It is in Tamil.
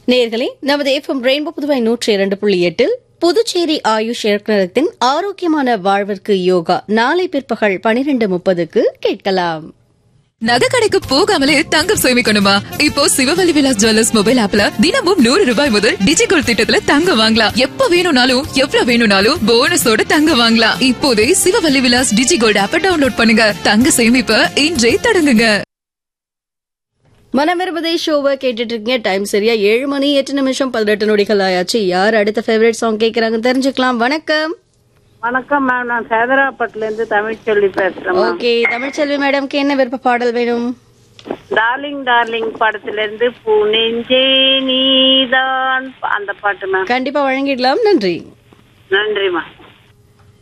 நேர்களே நமது எஃப்எம் ரெயின்போ புதுவை நூற்றி இரண்டு புள்ளி எட்டில் புதுச்சேரி ஆயுஷ் இயக்குநரகத்தின் ஆரோக்கியமான வாழ்விற்கு யோகா நாளை பிற்பகல் பனிரெண்டு முப்பதுக்கு கேட்கலாம் நகை கடைக்கு போகாமலே தங்கம் சேமிக்கணுமா இப்போ சிவவல்லி விலாஸ் ஜுவல்லர்ஸ் மொபைல் ஆப்ல தினமும் நூறு ரூபாய் முதல் டிஜிகோல் திட்டத்துல தங்கம் வாங்கலாம் எப்ப வேணும்னாலும் எவ்வளவு வேணும்னாலும் போனஸோட தங்கம் வாங்கலாம் இப்போதே சிவவல்லி விலாஸ் டிஜிகோல்ட் ஆப்ப டவுன்லோட் பண்ணுங்க தங்க சேமிப்ப இன்றே தொடங்குங்க மனமிருபதே ஷோவை கேட்டுட்டு இருக்கீங்க டைம் சரியா ஏழு மணி எட்டு நிமிஷம் பதினெட்டு நொடிகள் ஆயாச்சு யார் அடுத்த ஃபேவரட் சாங் கேட்கறாங்க தெரிஞ்சுக்கலாம் வணக்கம் வணக்கம் மேம் நான் சேதராப்பட்டுல இருந்து தமிழ்ச்செல்வி பேசுறேன் மேம் ஓகே தமிழ்ச்செல்வி மேடம்க்கு என்ன விருப்ப பாடல் வேணும் டார்லிங் டார்லிங் படத்துல இருந்து பூ நெஞ்சே நீதான் அந்த பாட்டு மேம் கண்டிப்பா வழங்கிடலாம் நன்றி நன்றி மேம்